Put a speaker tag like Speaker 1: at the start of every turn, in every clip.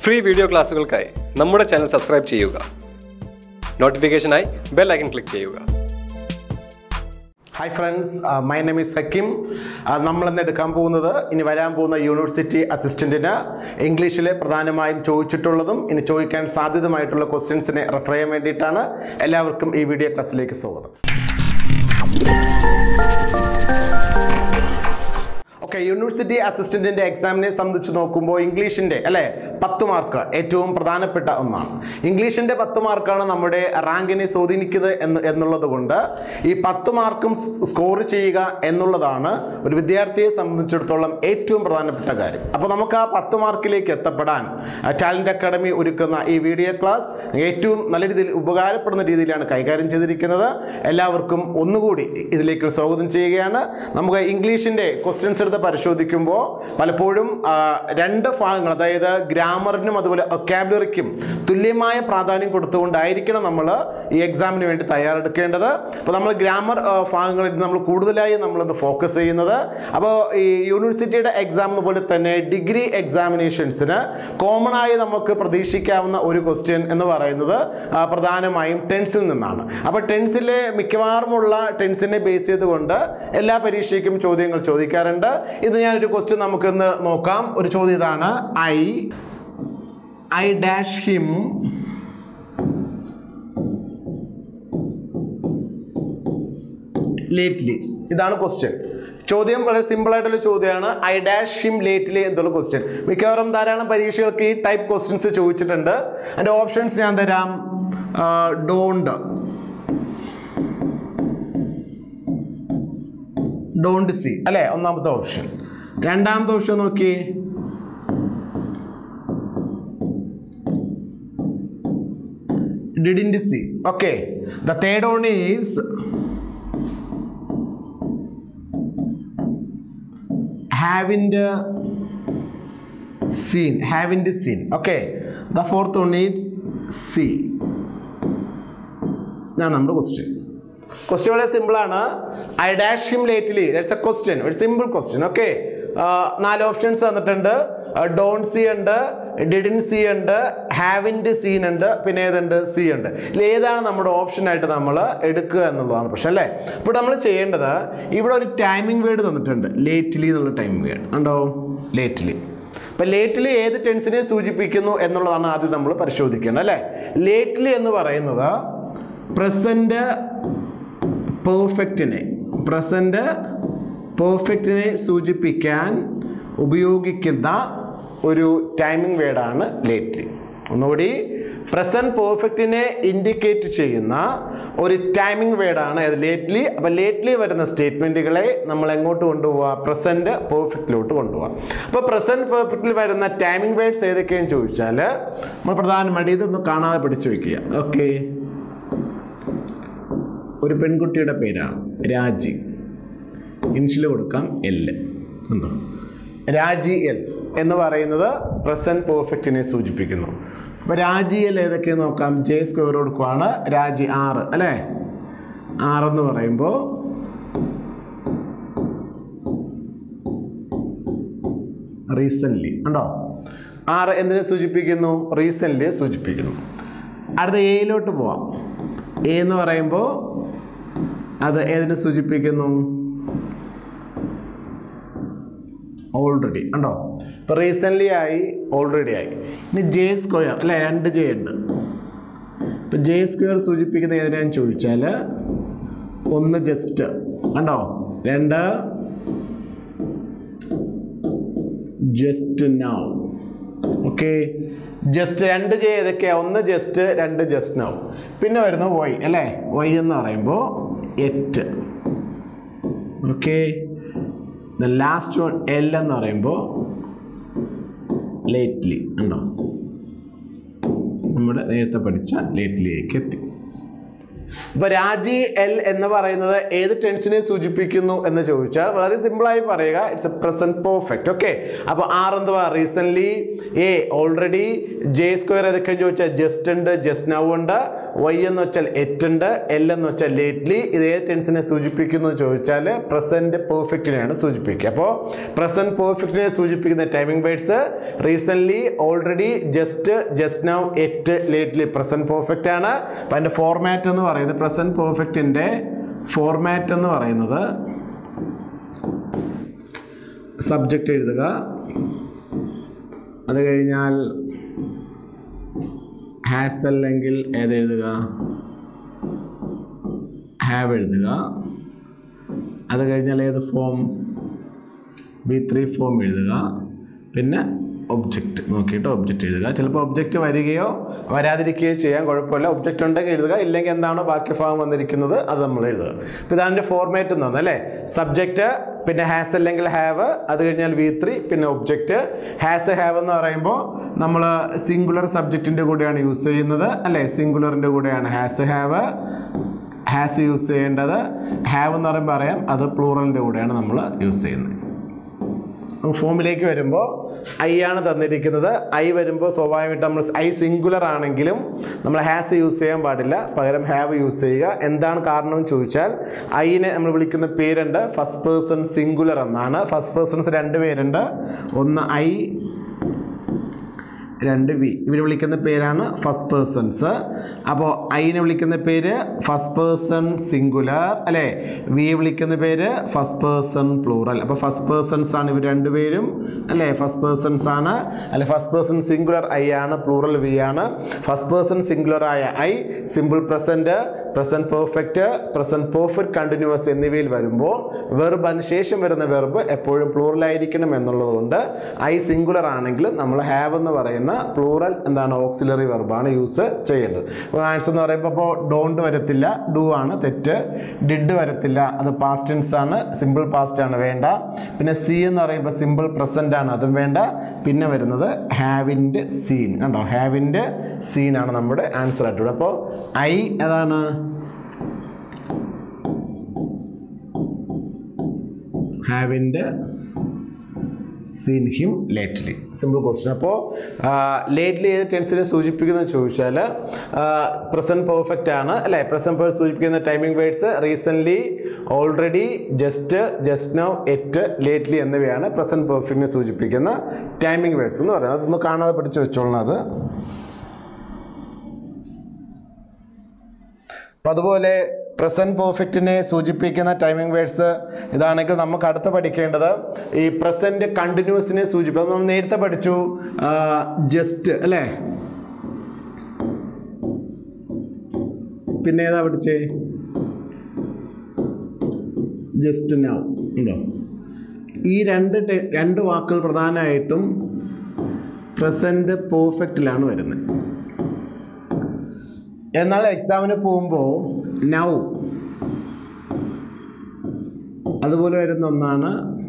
Speaker 1: Free video ക്ലാസ്സുകൾക്കായി നമ്മുടെ channel subscribe ചെയ്യുക നോട്ടിഫിക്കേഷനായി ബെൽ ഐക്കൺ ക്ലിക്ക് ചെയ്യുക
Speaker 2: hi friends my name is Hakim നമ്മളിന്ന് എടുക്കാൻ പോകുന്നത് ഇനി വരാൻ പോകുന്ന യൂണിവേഴ്സിറ്റി അസിസ്റ്റൻറ്റിന് ഇംഗ്ലീഷിൽ പ്രധാനമായും ചോദിച്ചിട്ടുള്ളതും ഇനി ചോദിക്കാൻ സാധ്യതമായിട്ടുള്ള ക്വസ്റ്റ്യൻസിനെ റെഫർ ചെയ്യാൻ വേണ്ടിയിട്ടാണ് എല്ലാവർക്കും ഈ വീഡിയോ ക്ലാസ്സിലേക്ക് സ്വാഗതം ഓക്കെ യൂണിവേഴ്സിറ്റി അസിസ്റ്റന്റിന്റെ എക്സാമിനെ സംബന്ധിച്ച് നോക്കുമ്പോൾ ഇംഗ്ലീഷിന്റെ അല്ലെ പത്ത് മാർക്ക് ഏറ്റവും പ്രധാനപ്പെട്ട ഒന്നാണ് ഇംഗ്ലീഷിന്റെ പത്ത് മാർക്കാണ് നമ്മുടെ റാങ്കിനെ സ്വാധീനിക്കുന്നത് എന്ന് എന്നുള്ളത് കൊണ്ട് ഈ പത്ത് മാർക്കും സ്കോർ ചെയ്യുക എന്നുള്ളതാണ് ഒരു വിദ്യാർത്ഥിയെ സംബന്ധിച്ചിടത്തോളം ഏറ്റവും പ്രധാനപ്പെട്ട കാര്യം അപ്പോൾ നമുക്ക് ആ പത്ത് മാർക്കിലേക്ക് എത്തപ്പെടാൻ ടാലന്റ് അക്കാഡമി ഒരുക്കുന്ന ഈ വീഡിയോ ക്ലാസ് ഏറ്റവും നല്ല രീതിയിൽ ഉപകാരപ്പെടുന്ന രീതിയിലാണ് കൈകാര്യം ചെയ്തിരിക്കുന്നത് എല്ലാവർക്കും ഒന്നുകൂടി ഇതിലേക്ക് സ്വാഗതം ചെയ്യുകയാണ് നമുക്ക് ഇംഗ്ലീഷിൻ്റെ ക്വസ്റ്റ്യൻസ് എടുത്ത് പരിശോധിക്കുമ്പോൾ പലപ്പോഴും ആ, രണ്ട് ഭാഗങ്ങൾ അതായത് ഗ്രാമറിനും അതുപോലെ ഒക്കാബുലറിക്കും തുല്യമായ പ്രാധാന്യം കൊടുത്തുകൊണ്ടായിരിക്കണം നമ്മൾ ഈ എക്സാമിന് വേണ്ടി തയ്യാറെടുക്കേണ്ടത് അപ്പോൾ നമ്മൾ ഗ്രാമർ ഭാഗങ്ങളിൽ നമ്മൾ കൂടുതലായി നമ്മളിന്ന് ഫോക്കസ് ചെയ്യുന്നത് അപ്പോൾ ഈ യൂണിവേഴ്സിറ്റിയുടെ എക്സാം പോലെ തന്നെ ഡിഗ്രി എക്സാമിനേഷൻസിന് കോമൺ ആയി നമുക്ക് പ്രതീക്ഷിക്കാവുന്ന ഒരു ക്വസ്റ്റ്യൻ എന്ന് പറയുന്നത് ആ, പ്രധാനമായും ടെൻസിൽ നിന്നാണ് അപ്പോൾ ടെൻസിലെ മിക്കവാറുമുള്ള ടെൻസിനെ ബേസ് ചെയ്തുകൊണ്ട് എല്ലാ പരീക്ഷയ്ക്കും ചോദ്യങ്ങൾ ചോദിക്കാറുണ്ട് ഇത് ഞാനൊരു ക്വസ്റ്റ്യൻ നമുക്കിന്ന് നോക്കാം ഒരു ചോദ്യം ഇതാണ് I I dash him lately ഇതാണ് ക്വസ്റ്റ്യൻ ചോദ്യം വളരെ സിമ്പിൾ ആയിട്ടുള്ള ചോദ്യമാണ് ഐ ഡാഷ് ഹിം ലേറ്റ്ലി എന്നുള്ള ക്വസ്റ്റ്യൻ മിക്കവാറും ധാരാളം പരീക്ഷകൾക്ക് ഈ ടൈപ്പ് ക്വസ്റ്റ്യൻസ് ചോദിച്ചിട്ടുണ്ട് അതിൻ്റെ ഓപ്ഷൻസ് ഞാൻ തരാം ഡോണ്ട് ഡോണ്ട് സി അല്ലേ ഒന്നാമത്തെ ഓപ്ഷൻ രണ്ടാമത്തെ ഓപ്ഷൻ നോക്കി didn't see okay the third one is haven't seen haven't seen okay the fourth one is see ഇതാണ് നമ്മുടെ ക്വസ്റ്റ്യൻ ക്വസ്റ്റ്യൻ വളരെ സിമ്പിളാണ് I dash him lately that's a question ഒരു simple question okay നാല് options തന്നിട്ടുണ്ട് don't see ഉണ്ട് didn't see ഉണ്ട് haven't scene ഉണ്ട് പിന്നെ ഏതുണ്ട് സി ഉണ്ട് ഇതിൽ ഏതാണ് നമ്മുടെ ഓപ്ഷനായിട്ട് നമ്മൾ എടുക്കുക എന്നുള്ളതാണ് പ്രശ്നം അല്ലേ ഇപ്പോൾ നമ്മൾ ചെയ്യേണ്ടത് ഇവിടെ ഒരു ടൈമിംഗ് വേർഡ് തന്നിട്ടുണ്ട് ലേറ്റ്ലി എന്നുള്ള ടൈമിംഗ് വേർഡ് ഉണ്ടോ ലേറ്റ്ലി അപ്പം ലേറ്റ്ലി ഏത് ടെൻസിനെ സൂചിപ്പിക്കുന്നു എന്നുള്ളതാണ് ആദ്യം നമ്മൾ പരിശോധിക്കേണ്ടത് അല്ലേ ലേറ്റ്ലി എന്ന് പറയുന്നത് പ്രസൻറ്റ് പെർഫെക്റ്റിനെ പ്രസൻറ്റ് പെർഫെക്റ്റിനെ സൂചിപ്പിക്കാൻ ഉപയോഗിക്കുന്ന ഒരു ടൈമിംഗ് വേർഡാണ് ലേറ്റ്ലി ഒന്നുകൂടി പ്രസൻറ്റ് പെർഫെക്റ്റിനെ ഇൻഡിക്കേറ്റ് ചെയ്യുന്ന ഒരു ടൈമിംഗ് വേർഡാണ് അത് ലേറ്റ്ലി അപ്പോൾ ലേറ്റ്ലി വരുന്ന സ്റ്റേറ്റ്മെൻറ്റുകളെ നമ്മൾ എങ്ങോട്ട് കൊണ്ടുപോവുക പ്രസൻറ്റ് പെർഫെക്റ്റിലോട്ട് കൊണ്ടുപോകാം അപ്പോൾ പ്രസൻറ്റ് പെർഫെക്റ്റിൽ വരുന്ന ടൈമിംഗ് വേർഡ്സ് ഏതൊക്കെയെന്ന് ചോദിച്ചാൽ നമ്മൾ പ്രധാനമായിട്ട് ഇതൊന്ന് കാണാതെ പഠിച്ചു വയ്ക്കുക ഓക്കെ ഒരു പെൺകുട്ടിയുടെ പേരാണ് രാജി ഇൻഷിൽ കൊടുക്കാം എല് ഉണ്ടോ രാജി എൽ എന്ന് പറയുന്നത് പ്രസൻറ്റ് പെർഫെക്റ്റിനെ സൂചിപ്പിക്കുന്നു അപ്പോൾ രാജി എൽ ഏതൊക്കെ നോക്കാം ജെ സ്ക്വയർ കൊടുക്കുവാണ് രാജി ആറ് അല്ലേ ആറെന്ന് പറയുമ്പോൾ റീസെൻ്റ്ലി ഉണ്ടോ ആറ് എന്തിനെ സൂചിപ്പിക്കുന്നു റീസെൻ്റ്ലിയെ സൂചിപ്പിക്കുന്നു അടുത്ത എയിലോട്ട് പോവാം എ എന്ന് പറയുമ്പോൾ അത് ഏതിനെ സൂചിപ്പിക്കുന്നു ഓൾറെഡി ഉണ്ടോ ഇപ്പോൾ റീസെൻ്റ്ലി ആയി ഓൾറെഡി ആയി ഇനി ജെ സ്ക്വയർ അല്ലേ രണ്ട് ജെ ഉണ്ട് ഇപ്പം ജെ സ്ക്വയർ സൂചിപ്പിക്കുന്ന ഏതിനാന്ന് ചോദിച്ചാൽ ഒന്ന് ജസ്റ്റ് കണ്ടോ രണ്ട് ജസ്റ്റ് നൗ ഓക്കെ ജസ്റ്റ് രണ്ട് ജെ ഏതൊക്കെയാണ് ഒന്ന് ജസ്റ്റ് രണ്ട് ജസ്റ്റ് നൗ പിന്നെ വരുന്നു വൈ അല്ലേ വൈ എന്ന് പറയുമ്പോൾ yet okay the last one L എന്ന് പറയുമ്പോൾ ലേറ്റ്ലി ഉണ്ടോ നമ്മുടെ നേരത്തെ പഠിച്ച ലേറ്റ്ലിയിലേക്ക് എത്തി ഇപ്പൊ രാജി എൽ എന്ന് പറയുന്നത് ഏത് ടെൻഷനെ സൂചിപ്പിക്കുന്നു എന്ന് ചോദിച്ചാൽ വളരെ സിമ്പിളായി പറയുക it's a present perfect okay അപ്പോൾ ആർ എന്തുവാ recent A already J square ഏതൊക്കെയെന്ന് ചോദിച്ചാൽ ജസ്റ്റ് ഉണ്ട് ജസ്റ്റ് നൗ ഉണ്ട് വൈ എന്ന് വെച്ചാൽ എറ്റുണ്ട് എൽ എന്ന് വെച്ചാൽ ലേറ്റ്ലി ഇത് ഏത് ടെൻസിനെ സൂചിപ്പിക്കുന്നു എന്ന് ചോദിച്ചാൽ പ്രസന്റ് പെർഫെക്റ്റിനെയാണ് സൂചിപ്പിക്കുക അപ്പോൾ പ്രസന്റ് പെർഫെക്റ്റിനെ സൂചിപ്പിക്കുന്ന timing words recently already just just now yet lately present perfect ആണ് അപ്പം അതിൻ്റെ ഫോർമാറ്റ് എന്ന് പറയുന്നത് പ്രസന്റ് പെർഫെക്റ്റിൻ്റെ ഫോർമാറ്റ് എന്ന് പറയുന്നത് സബ്ജക്റ്റ് എഴുതുക അത് കഴിഞ്ഞാൽ ഹാസ് അല്ലെങ്കിൽ ഏതെഴുതുക ഹാവ് എഴുതുക അത് കഴിഞ്ഞാൽ ഏത് ഫോം ബി ത്രീ ഫോം എഴുതുക പിന്നെ ഒബ്ജക്റ്റ് നോക്കിയിട്ട് ഒബ്ജക്റ്റ് എഴുതുക ചിലപ്പോൾ ഒബ്ജക്റ്റ് വരികയോ വരാതിരിക്കുകയോ ചെയ്യാൻ കുഴപ്പമില്ല ഒബ്ജക്റ്റ് ഉണ്ടെങ്കിൽ എഴുതുക ഇല്ലെങ്കിൽ എന്താണോ ബാക്കി ഭാഗം വന്നിരിക്കുന്നത് അത് നമ്മൾ എഴുതുക അപ്പോൾ ഇതാണ് ഫോർമാറ്റ് എന്ന് പറഞ്ഞത് അല്ലേ സബ്ജക്റ്റ് പിന്നെ ഹാസ് അല്ലെങ്കിൽ ഹാവ് അത് കഴിഞ്ഞാൽ വി ത്രീ പിന്നെ ഒബ്ജക്റ്റ് ഹാസ് ഹാവ് എന്ന് പറയുമ്പോൾ നമ്മൾ സിംഗുലർ സബ്ജക്റ്റിൻ്റെ കൂടെയാണ് യൂസ് ചെയ്യുന്നത് അല്ലേ സിംഗുലറിൻ്റെ കൂടെയാണ് ഹാസ് ഹാവ് ഹാസ് യൂസ് ചെയ്യേണ്ടത് ഹാവ് എന്ന് പറയുമ്പോൾ അറിയാം അത് പ്ലൂറലിൻ്റെ കൂടെയാണ് നമ്മൾ യൂസ് ചെയ്യുന്നത് ഫോമിലേക്ക് വരുമ്പോൾ ഐ ആണ് തന്നിരിക്കുന്നത് ഐ വരുമ്പോൾ സ്വാഭാവികമായിട്ട് നമ്മൾ ഐ സിംഗുലർ ആണെങ്കിലും നമ്മൾ ഹാസ് യൂസ് ചെയ്യാൻ പാടില്ല പകരം ഹാവ് യൂസ് ചെയ്യുക എന്താണ് കാരണം എന്ന് ചോദിച്ചാൽ ഐനെ നമ്മൾ വിളിക്കുന്ന പേരുണ്ട് ഫസ്റ്റ് പേഴ്സൺ സിംഗുലർ എന്നാണ് ഫസ്റ്റ് പേഴ്സൺസ് രണ്ട് പേരുണ്ട് ഒന്ന് ഐ രണ്ട് വി ഇവർ വിളിക്കുന്ന പേരാണ് ഫസ്റ്റ് പേഴ്സൺസ് അപ്പോൾ ഐനെ വിളിക്കുന്ന പേര് ഫസ്റ്റ് പേഴ്സൺ സിംഗുലർ അല്ലേ വി വിളിക്കുന്ന പേര് ഫസ്റ്റ് പേഴ്സൺ പ്ലൂറൽ അപ്പോൾ ഫസ്റ്റ് പേഴ്സൺസ് ആണ് ഇവർ രണ്ടുപേരും അല്ലേ ഫസ്റ്റ് പേഴ്സൺസ് ആണ് അല്ലെ ഫസ്റ്റ് പേഴ്സൺ സിംഗുലർ ഐ ആണ് പ്ലൂറൽ വി ആണ് ഫസ്റ്റ് പേഴ്സൺ സിംഗുലർ ആയ I simple present present perfect present perfect continuous എന്നിവയിൽ വരുമ്പോൾ വെർബ് അതിനുശേഷം വരുന്ന വെർബ് എപ്പോഴും പ്ലൂറൽ ആയിരിക്കണം എന്നുള്ളതുകൊണ്ട് ഐ സിംഗുലർ ആണെങ്കിൽ നമ്മൾ ഹാവ് എന്ന് പറയുന്ന പ്ലൂറൽ എന്താണ് ഓക്സിലറി വെർബാണ് യൂസ് ചെയ്യേണ്ടത് ആൻസർ എന്ന് പറയുമ്പോൾ ഇപ്പോൾ ഡോണ്ട് വരത്തില്ല ഡു ആണ് തെറ്റ് ഡിഡ് വരത്തില്ല അത് പാസ്റ്റ് ടെൻസ് ആണ് സിമ്പിൾ പാസ്റ്റ് ആണ് വേണ്ട പിന്നെ സി എന്ന് പറയുമ്പോൾ സിമ്പിൾ പ്രസൻ്റ് ആണ് അതും വേണ്ട പിന്നെ വരുന്നത് ഹാവിൻ്റെ സീൻ കണ്ടോ ഹാവിൻ്റെ സീനാണ് നമ്മുടെ ആൻസർ ആയിട്ടുള്ളത് അപ്പോൾ ഐ ഏതാണ് haven't seen him lately simple question അപ്പോൾ ലേറ്റ്ലി ഏത് ടെൻസിനെ സൂചിപ്പിക്കുന്നത് ചോദിച്ചാൽ പ്രസൻറ്റ് പെർഫെക്റ്റ് ആണ് അല്ലേ പ്രസൻറ്റ് പെർഫെക്റ്റ് സൂചിപ്പിക്കുന്ന timing words recently already just just now yet lately എന്നിവയാണ് പ്രസൻറ്റ് പെർഫെക്റ്റിനെ സൂചിപ്പിക്കുന്ന ടൈമിംഗ് വേർഡ്സ് എന്ന് പറയുന്നത് അതൊന്ന് കാണാതെ പഠിച്ച് വെച്ചോളണം അത് അപ്പം അതുപോലെ പ്രസൻറ്റ് പെർഫെക്റ്റിനെ സൂചിപ്പിക്കുന്ന ടൈമിംഗ് വേർഡ്സ് ഇതാണെങ്കിൽ നമുക്ക് അടുത്ത് പഠിക്കേണ്ടത് ഈ പ്രസൻറ്റ് കണ്ടിന്യൂസിനെ സൂചിപ്പിക്കും നമ്മൾ നേരത്തെ പഠിച്ചു ജസ്റ്റ് അല്ലേ പിന്നെ ഏതാ പഠിച്ചേ ജസ്റ്റ് നൗ ഉണ്ടോ ഈ രണ്ട് ടെ- രണ്ട് വാക്കുകൾ പ്രധാനമായിട്ടും പ്രസൻറ്റ് പെർഫെക്റ്റിലാണ് വരുന്നത് എന്നാൽ എക്സാമിന് പോകുമ്പോൾ നൗ അതുപോലെ വരുന്ന ഒന്നാണ്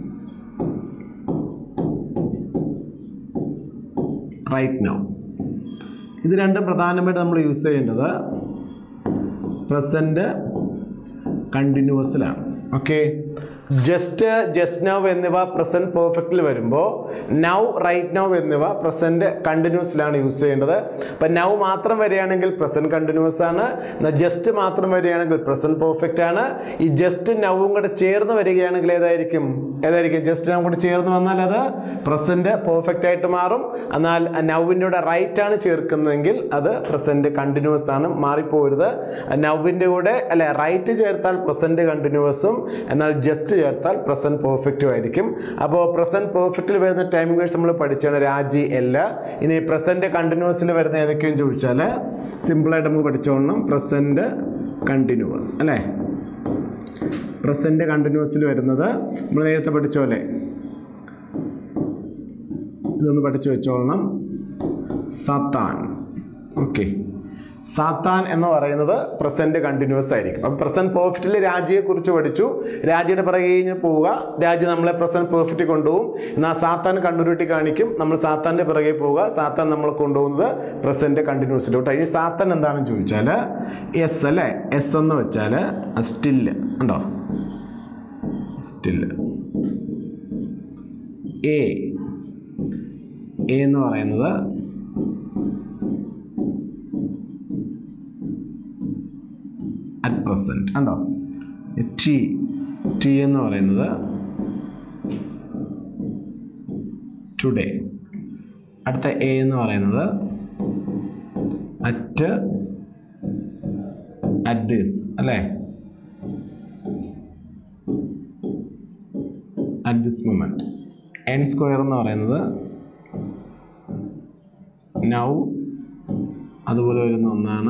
Speaker 2: റൈറ്റ് നൗ ഇത് രണ്ടും പ്രധാനമായിട്ട് നമ്മൾ യൂസ് ചെയ്യേണ്ടത് പ്രസൻറ്റ് കണ്ടിന്യൂസിലാണ് ഓക്കെ ജസ്റ്റ് ജസ്റ്റ് നൗ എന്നിവ പ്രസൻറ്റ് പെർഫെക്റ്റിൽ വരുമ്പോൾ നൗ റൈറ്റ് നൗ എന്നിവ പ്രസൻറ്റ് കണ്ടിന്യൂസിലാണ് യൂസ് ചെയ്യേണ്ടത് അപ്പം നൗ മാത്രം വരികയാണെങ്കിൽ പ്രസൻറ്റ് കണ്ടിന്യൂസ് ആണ് എന്നാൽ ജസ്റ്റ് മാത്രം വരികയാണെങ്കിൽ പ്രസൻറ്റ് പെർഫെക്റ്റ് ആണ് ഈ ജസ്റ്റ് നൗവും കൂടെ ചേർന്ന് വരികയാണെങ്കിൽ ഏതായിരിക്കും ഏതായിരിക്കും ജസ്റ്റ് നൗ കൂടെ ചേർന്ന് വന്നാൽ അത് പ്രസൻറ്റ് പെർഫെക്റ്റ് ആയിട്ട് മാറും എന്നാൽ നൗവിൻ്റെ കൂടെ റൈറ്റ് ആണ് ചേർക്കുന്നതെങ്കിൽ അത് പ്രസൻറ്റ് കണ്ടിന്യൂസ് ആണ് മാറിപ്പോരുത് നൗവിൻ്റെ കൂടെ അല്ലെ റൈറ്റ് ചേർത്താൽ പ്രസൻറ്റ് കണ്ടിന്യൂസും എന്നാൽ ജസ്റ്റ് ചേർത്താൽ പ്രസൻറ്റ് പെർഫെക്റ്റും ആയിരിക്കും അപ്പോൾ പ്രസൻറ്റ് പെർഫെക്റ്റിൽ വരുന്ന ടൈമിംഗ് വേഴ്സ് നമ്മൾ പഠിച്ചാണ് രാജി എല്ല ഇനി പ്രസൻറ്റ് കണ്ടിന്യൂസിൽ വരുന്ന ഏതൊക്കെയെന്ന് ചോദിച്ചാൽ സിമ്പിളായിട്ട് നമുക്ക് പഠിച്ചോളണം പ്രസൻറ്റ് കണ്ടിന്യൂസ് അല്ലേ പ്രസൻറ്റ് കണ്ടിന്യൂസിൽ വരുന്നത് നമ്മൾ നേരത്തെ പഠിച്ച പോലെ ഇതൊന്ന് പഠിച്ചു വെച്ചോളണം സത്താൻ ഓക്കെ സാത്താൻ എന്ന് പറയുന്നത് പ്രസൻറ്റ് കണ്ടിന്യൂസ് ആയിരിക്കും അപ്പം പ്രസൻറ്റ് പെർഫെക്റ്റിൽ രാജിയെക്കുറിച്ച് പഠിച്ചു രാജിയുടെ പിറകെ കഴിഞ്ഞ് പോവുക രാജി നമ്മളെ പ്രസൻറ്റ് പെർഫെക്റ്റ് കൊണ്ടുപോകും എന്നാൽ സാത്താൻ കണ്ണുരുട്ടി കാണിക്കും നമ്മൾ സാത്താൻ്റെ പിറകെ പോവുക സാത്താൻ നമ്മൾ കൊണ്ടുപോകുന്നത് പ്രസൻറ്റ് കണ്ടിന്യൂസിലോട്ട് ഇനി സാത്താൻ എന്താണെന്ന് ചോദിച്ചാൽ എസ് അല്ലേ എസ് എന്ന് വെച്ചാൽ സ്റ്റില്ല് ഉണ്ടോ സ്റ്റില്ല് എ എ എന്ന് പറയുന്നത് അറ്റ് പ്രസൻറ്റ് കണ്ടോ ടി ടി എന്ന് പറയുന്നത് ടുഡേ അടുത്ത എ എന്ന് പറയുന്നത് അറ്റ് അറ്റ് ദിസ് അല്ലേ at this moment N square എന്ന് പറയുന്നത് നൗ അതുപോലെ വരുന്ന ഒന്നാണ്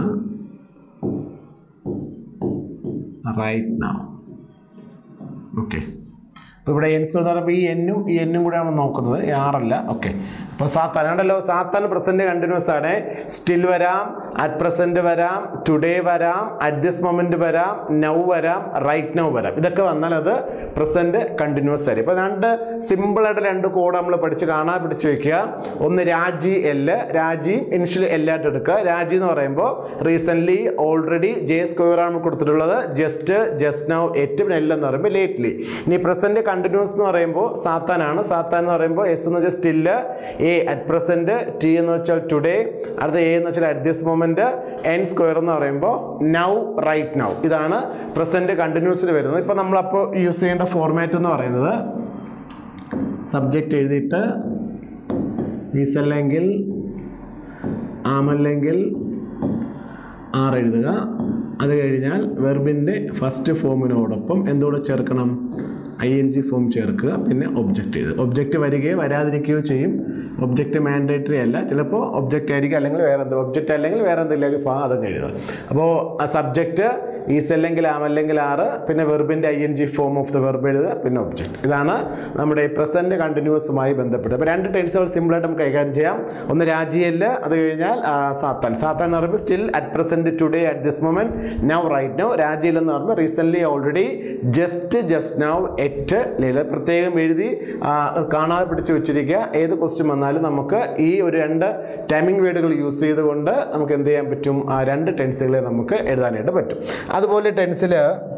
Speaker 2: റൈറ്റ് നൗ ഓക്കെ അപ്പോൾ ഇവിടെ എൻ സ്ക്വയർ എന്ന് പറയുമ്പോൾ ഈ എന്നും ഈ എന്നും കൂടെയാണ് നോക്കുന്നത് ഈ ആറല്ല ഓക്കെ അപ്പോൾ സാത്താൻ ഉണ്ടല്ലോ സാത്താൻ പ്രസൻറ്റ് കണ്ടിന്യൂസ് ആണ് സ്റ്റിൽ വരാം അറ്റ് പ്രസൻറ്റ് വരാം ടുഡേ വരാം അറ്റ് ദിസ് മൊമെൻറ്റ് വരാം നൗ വരാം റൈറ്റ് നൗ വരാം ഇതൊക്കെ വന്നാൽ അത് പ്രസൻറ്റ് കണ്ടിന്യൂസ് ആയിരിക്കും ഇപ്പോൾ രണ്ട് സിമ്പിളായിട്ട് രണ്ട് കോഡ് നമ്മൾ പഠിച്ച് കാണാൻ പിടിച്ച് വെക്കുക ഒന്ന് രാജി എല് രാജി ഇനിഷ്യൽ എല്ലായിട്ട് എടുക്കുക രാജി എന്ന് പറയുമ്പോൾ റീസെൻ്റ്ലി ഓൾറെഡി ജെ സ്ക്വയർ ആണ് കൊടുത്തിട്ടുള്ളത് ജസ്റ്റ് ജസ്റ്റ് നൗ ഏറ്റവും എൽ എന്ന് പറയുമ്പോൾ ലേറ്റ്ലി ഇനി പ്രസൻറ്റ് കണ്ടിന്യൂസ് എന്ന് പറയുമ്പോൾ സാത്താനാണ് സാത്താൻ എന്ന് പറയുമ്പോൾ എസ് എന്ന് വെച്ചാൽ still A at present T എന്ന് വെച്ചാൽ ടുഡേ അടുത്ത എ എന്ന് വെച്ചാൽ at this moment N square എന്ന് പറയുമ്പോൾ നൗ റൈറ്റ് നൗ ഇതാണ് പ്രസൻറ്റ് കണ്ടിന്യൂസിൽ വരുന്നത് ഇപ്പോൾ നമ്മളപ്പോൾ യൂസ് ചെയ്യേണ്ട ഫോർമാറ്റ് എന്ന് പറയുന്നത് സബ്ജക്റ്റ് എഴുതിയിട്ട് ഈസല്ലെങ്കിൽ ആമല്ലെങ്കിൽ ആർ എഴുതുക അത് കഴിഞ്ഞാൽ വെർബിൻ്റെ ഫസ്റ്റ് ഫോമിനോടൊപ്പം എന്തുകൂടെ ചേർക്കണം ഐ എൻ ജി ഫോം ചേർക്കുക പിന്നെ ഒബ്ജക്റ്റ് എഴുതുക ഒബ്ജക്റ്റ് വരികയോ വരാതിരിക്കുകയോ ചെയ്യും ഒബ്ജക്റ്റ് മാൻഡേറ്ററി അല്ല ചിലപ്പോൾ ഒബ്ജക്റ്റ് ആയിരിക്കും അല്ലെങ്കിൽ വേറെ എന്ത് ഒബ്ജക്റ്റ് അല്ലെങ്കിൽ വേറെ എന്തെങ്കിലും ഫാ അതങ്ങ് എഴുതുക അപ്പോൾ ആ സബ്ജക്റ്റ് ഈസ് അല്ലെങ്കിൽ ആം അല്ലെങ്കിൽ ആറ് പിന്നെ വെർബിൻ്റെ I N G form of the verb എഴുതുക പിന്നെ ഒബ്ജക്റ്റ് ഇതാണ് നമ്മുടെ പ്രസൻറ്റ് കണ്ടിന്യൂസുമായി ബന്ധപ്പെട്ട് അപ്പോൾ രണ്ട് ടെൻസുകൾ സിമ്പിളായിട്ട് നമുക്ക് കൈകാര്യം ചെയ്യാം ഒന്ന് രാജിയല് അത് കഴിഞ്ഞാൽ ആ, സാത്താൻ സാത്താൻ എന്ന് പറയുമ്പോൾ still at present today at this moment now right now രാജിയൽ എന്ന് പറയുമ്പോൾ recently already just just now yet ലീല പ്രത്യേകം എഴുതി ആ, കാണാതെ പിടിച്ച് വെച്ചിരിക്കുക ഏത് ക്വസ്റ്റ്യൻ വന്നാലും നമുക്ക് ഈ ഒരു രണ്ട് ടൈമിംഗ് വേർഡുകൾ യൂസ് ചെയ്തുകൊണ്ട് നമുക്ക് എന്ത് ചെയ്യാൻ പറ്റും ആ രണ്ട് ടെൻസുകളെ നമുക്ക് എഴുതാനായിട്ട് പറ്റും അതുപോലെ ടെൻസിൽ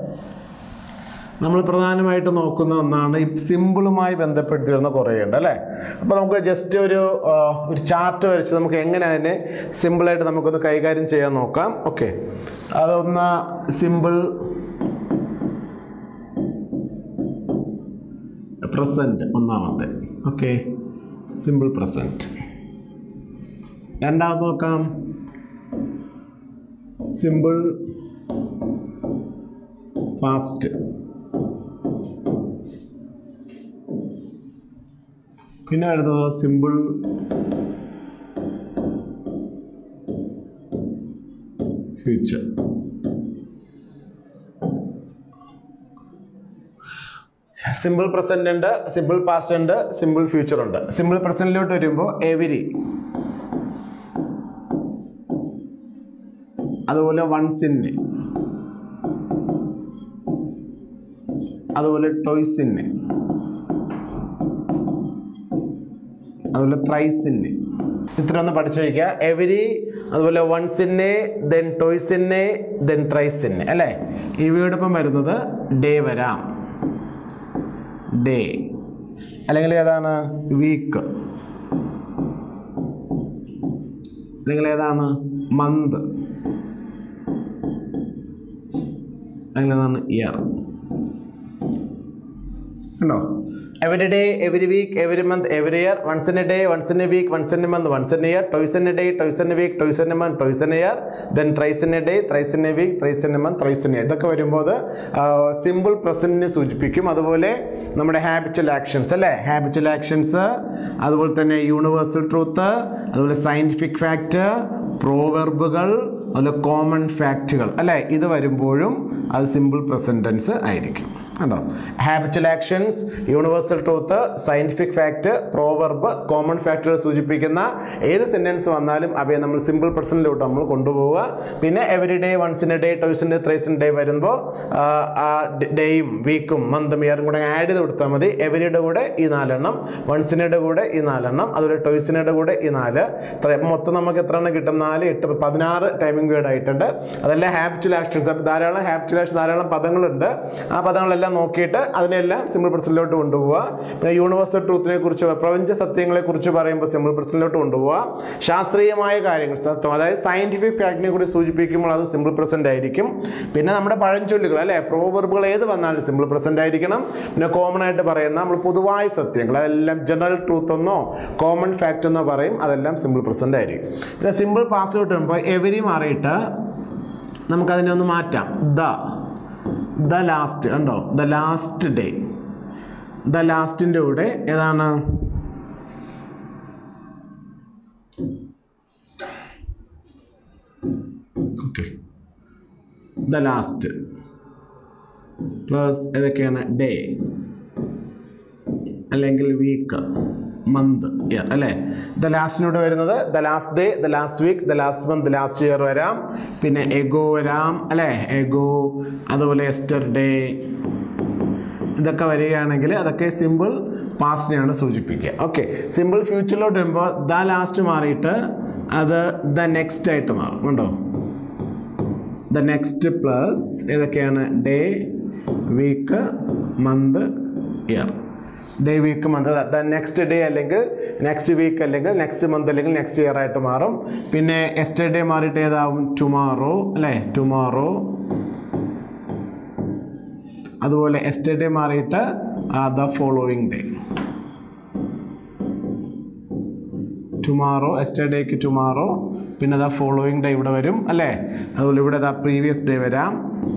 Speaker 2: നമ്മൾ പ്രധാനമായിട്ട് നോക്കുന്ന ഒന്നാണ് ഈ സിമ്പിളുമായി ബന്ധപ്പെടുത്തി വരുന്ന കുറേ ഉണ്ട് അല്ലേ അപ്പോൾ നമുക്ക് ജസ്റ്റ് ഒരു ആ, ഒരു ചാർട്ട് വരച്ച് നമുക്ക് എങ്ങനെ അതിനെ സിമ്പിളായിട്ട് നമുക്കൊന്ന് കൈകാര്യം ചെയ്യാൻ നോക്കാം ഓക്കെ അതൊന്ന് സിമ്പിൾ പ്രസൻറ്റ് ഒന്നാമത്തെ ഓക്കെ സിമ്പിൾ പ്രസൻറ്റ് രണ്ടാമത് നോക്കാം സിമ്പിൾ പാസ്റ്റ് പിന്നെ അടുത്തത് സിമ്പിൾ ഫ്യൂച്ചർ സിമ്പിൾ പ്രസന്റ് ഉണ്ട് സിമ്പിൾ പാസ്റ്റ് ഉണ്ട് സിമ്പിൾ ഫ്യൂച്ചർ ഉണ്ട് സിമ്പിൾ പ്രസന്റിലോട്ട് വരുമ്പോൾ എവരി അതുപോലെ വൺസ് ഇൻ അതുപോലെ ടോയ്സ് ഇൻ അതുപോലെ ത്രൈസ് ഇൻ ഇത്ര ഒന്ന് പഠിച്ചു വയ്ക്കുക എവരി അതുപോലെ once in then twice in then thrice in അല്ലേ ഇവയോടൊപ്പം വരുന്നത് ഡേ വരാം ഡേ അല്ലെങ്കിൽ ഏതാണ് വീക്ക് അല്ലെങ്കിൽ ഏതാണ് മന്ത് അല്ലെങ്കിൽ ഏതാണ് ഇയർ ഉണ്ടോ every day every week every month every year once in a day once in a week once in a month once in year twice in a day twice in a week twice in a month twice in year then thrice in a day thrice in a week thrice in a month thrice in year ഇതൊക്കെ വരുമ്പോൾ അത് simple പ്രസൻറ്റിനെ സൂചിപ്പിക്കും അതുപോലെ നമ്മുടെ ഹാബിറ്റൽ actions അല്ലേ ഹാബിറ്റൽ actions അതുപോലെ തന്നെ universal truth അതുപോലെ സയൻറ്റിഫിക് ഫാക്റ്റ് പ്രോവെർബുകൾ അതുപോലെ കോമൺ ഫാക്റ്റുകൾ അല്ലേ ഇത് വരുമ്പോഴും അത് സിമ്പിൾ പ്രസൻറ്റൻസ് ആയിരിക്കും കണ്ടോ habitual actions universal truth scientific fact proverb common ഫാക്റ്റുകൾ സൂചിപ്പിക്കുന്ന ഏത് സെൻറ്റൻസ് വന്നാലും അവയെ നമ്മൾ സിമ്പിൾ പ്രസൻറ്റിലോട്ട് നമ്മൾ കൊണ്ടുപോവുക പിന്നെ every day once in a day twice in day thrice in day വരുമ്പോൾ ആ ഡേയും വീക്കും മന്തും ഇയറും കൂടെ ആഡ് ചെയ്ത് കൊടുത്താൽ മതി എവരിയുടെ കൂടെ ഈ നാലെണ്ണം വൺസിനയുടെ കൂടെ ഈ നാലെണ്ണം അതുപോലെ ടോയ്സിനയുടെ കൂടെ ഈ നാല് ഇത്ര- മൊത്തം നമുക്ക് എത്ര എണ്ണം കിട്ടും നാല് എട്ട് പതിനാറ് ടൈമിംഗ് വേർഡ് ആയിട്ടുണ്ട് അതെല്ലാം ഹാബിറ്റുൽ ആക്ഷൻസ് അപ്പോൾ ധാരാളം ഹാബിറ്റുൽ ആക്ഷൻ ധാരാളം പദങ്ങളുണ്ട് ആ പദങ്ങളെല്ലാം അതെല്ലാം നോക്കിയിട്ട് അതിനെല്ലാം സിമ്പിൾ പ്രസൻറ്റിലോട്ട് കൊണ്ടുപോവുക പിന്നെ യൂണിവേഴ്സൽ ട്രൂത്തിനെ കുറിച്ച് പ്രപഞ്ച സത്യങ്ങളെ കുറിച്ച് പറയുമ്പോൾ സിമ്പിൾ പ്രസൻറ്റിലോട്ട് കൊണ്ടുപോവുക ശാസ്ത്രീയമായ കാര്യങ്ങൾ സത്യം അതായത് സയൻറ്റിഫിക് ഫാക്ടിനെ കുറിച്ച് സൂചിപ്പിക്കുമ്പോൾ അത് സിമ്പിൾ പ്രസൻറ്റ് ആയിരിക്കും പിന്നെ നമ്മുടെ പഴഞ്ചൊല്ലുകൾ അല്ലേ പ്രോവർബുകൾ ഏത് വന്നാലും സിമ്പിൾ പ്രസൻറ്റ് ആയിരിക്കണം പിന്നെ കോമൺ ആയിട്ട് പറയുന്ന നമ്മൾ പൊതുവായ സത്യങ്ങൾ അതെല്ലാം ജനറൽ ട്രൂത്ത് എന്നോ കോമൺ ഫാക്റ്റ് എന്നോ പറയും അതെല്ലാം സിമ്പിൾ പ്രസൻറ്റ് ആയിരിക്കും പിന്നെ സിമ്പിൾ പാസ്റ്റിലോട്ട് വരുമ്പോൾ എവരി മാറിയിട്ട് നമുക്കതിനെ ഒന്ന് മാറ്റാം ദ ദ ലാസ്റ്റ് കണ്ടോ ദ ലാസ്റ്റ് ഡേ ദ ലാസ്റ്റിൻ്റെ കൂടെ ഏതാണ് ഓക്കെ ദ ലാസ്റ്റ് പ്ലസ് ഏതൊക്കെയാണ് ഡേ അല്ലെങ്കിൽ വീക്ക് മന്ത് ഇയർ അല്ലേ ദ ലാസ്റ്റിനൂടെ വരുന്നത് the last day the last week the last month the last year വരാം പിന്നെ എഗോ വരാം അല്ലേ എഗോ അതുപോലെ എസ്റ്റർ ഡേ ഇതൊക്കെ വരികയാണെങ്കിൽ അതൊക്കെ സിമ്പിൾ പാസ്റ്റിനെയാണ് സൂചിപ്പിക്കുക ഓക്കെ സിമ്പിൾ ഫ്യൂച്ചറിലോട്ട് വരുമ്പോൾ ദ ലാസ്റ്റ് മാറിയിട്ട് അത് ദ നെക്സ്റ്റ് ആയിട്ട് മാറും കണ്ടോ ദ നെക്സ്റ്റ് പ്ലസ് ഏതൊക്കെയാണ് day week month year day week month the next day അല്ലെങ്കിൽ നെക്സ്റ്റ് വീക്ക് അല്ലെങ്കിൽ നെക്സ്റ്റ് മന്ത് അല്ലെങ്കിൽ നെക്സ്റ്റ് ഇയർ ആയിട്ട് മാറും പിന്നെ എസ്റ്റർ ഡേ മാറിയിട്ട് ഏതാവും ടുമാറോ അല്ലേ ടുമാറോ അതുപോലെ എസ്റ്റർ ഡേ മാറിയിട്ട് ദ ഫോളോവിങ് ഡേ ടുമാറോ എസ്റ്റർഡേക്ക് ടുമാറോ പിന്നെ ദ ഫോളോയിങ് ഡേ ഇവിടെ വരും അല്ലേ അതുപോലെ ഇവിടെ ദ പ്രീവിയസ് ഡേ വരാം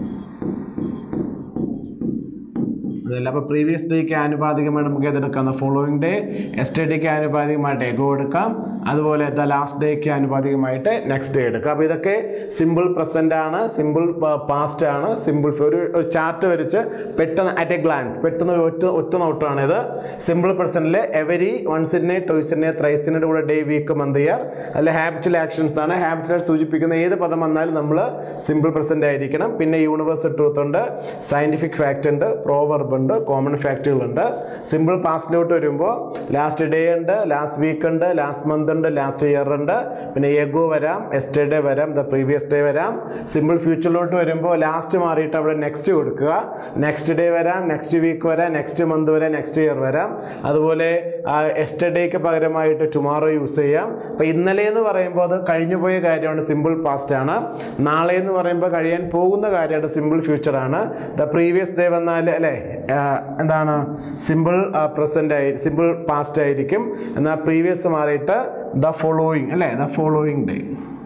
Speaker 2: അതല്ല അപ്പോൾ പ്രീവിയസ് ഡേക്ക് ആനുപാതികമായിട്ട് നമുക്ക് ഏതെടുക്കാം ഫോളോയിങ് ഡേ എസ്റ്റർഡേക്ക് ആനുപാതികമായിട്ട് എഗോ എടുക്കാം അതുപോലെ ദ ലാസ്റ്റ് ഡേക്ക് ആനുപാതികമായിട്ട് നെക്സ്റ്റ് ഡേ എടുക്കാം അപ്പോൾ ഇതൊക്കെ സിമ്പിൾ പ്രസൻ്റ് ആണ് സിമ്പിൾ പാസ്റ്റ് ആണ് സിമ്പിൾ ഒരു ഒരു ചാർട്ട് വരച്ച് പെട്ടെന്ന് അറ്റ് എ ഗ്ലാൻസ് പെട്ടെന്ന് ഒരു ഒറ്റ ഒറ്റ നോട്ടമാണ് ഇത് സിമ്പിൾ പ്രസൻറ്റിൽ എവരി വൺസിനെ ടോയ്സിനെ ത്രൈസിൻ്റെ കൂടെ ഡേ വീക്ക് മന്ത് ഇയർ അല്ലെ ഹാബിറ്റൽ ആക്ഷൻസ് ആണ് ഹാബിറ്റൽ സൂചിപ്പിക്കുന്ന ഏത് പദം വന്നാലും നമ്മൾ സിമ്പിൾ പ്രസൻ്റ് ആയിരിക്കണം പിന്നെ യൂണിവേഴ്സൽ ട്രൂത്ത് ഉണ്ട് സയൻറ്റിഫിക് ഫാക്റ്റ് ഉണ്ട് പ്രോവർബ് ഉണ്ട് കോമൺ ഫാക്റ്റുകളുണ്ട് സിമ്പിൾ പാസ്റ്റിലോട്ട് വരുമ്പോൾ ലാസ്റ്റ് ഡേ ഉണ്ട് ലാസ്റ്റ് വീക്ക് ഉണ്ട് ലാസ്റ്റ് മന്ത് ഉണ്ട് ലാസ്റ്റ് ഇയർ ഉണ്ട് പിന്നെ എഗോ വരാം എസ്റ്റർഡേ വരാം ദ പ്രീവിയസ് ഡേ വരാം സിമ്പിൾ ഫ്യൂച്ചറിലോട്ട് വരുമ്പോൾ ലാസ്റ്റ് മാറിയിട്ട് അവിടെ നെക്സ്റ്റ് കൊടുക്കുക നെക്സ്റ്റ് ഡേ വരാം നെക്സ്റ്റ് വീക്ക് വരാം നെക്സ്റ്റ് മന്ത് വരാം നെക്സ്റ്റ് ഇയർ വരാം അതുപോലെ എസ്റ്റർഡേക്ക് പകരമായിട്ട് ടുമാറോ യൂസ് ചെയ്യാം അപ്പോൾ ഇന്നലെ എന്ന് പറയുമ്പോൾ അത് കഴിഞ്ഞു പോയ കാര്യമാണ് സിമ്പിൾ പാസ്റ്റ് ആണ് നാളെ എന്ന് പറയുമ്പോൾ കഴിയാൻ പോകുന്ന കാര്യമാണ് സിമ്പിൾ ഫ്യൂച്ചർ ആണ് ദ പ്രീവിയസ് ഡേ വന്നാൽ അല്ലേ ആ, എന്താണ് സിമ്പിൾ പ്രസൻ്റ് ആയി സിമ്പിൾ പാസ്റ്റ് ആയിരിക്കും എന്നാൽ പ്രീവിയസ് മാറിയിട്ട് ദ ഫോളോയിങ് അല്ലേ the following day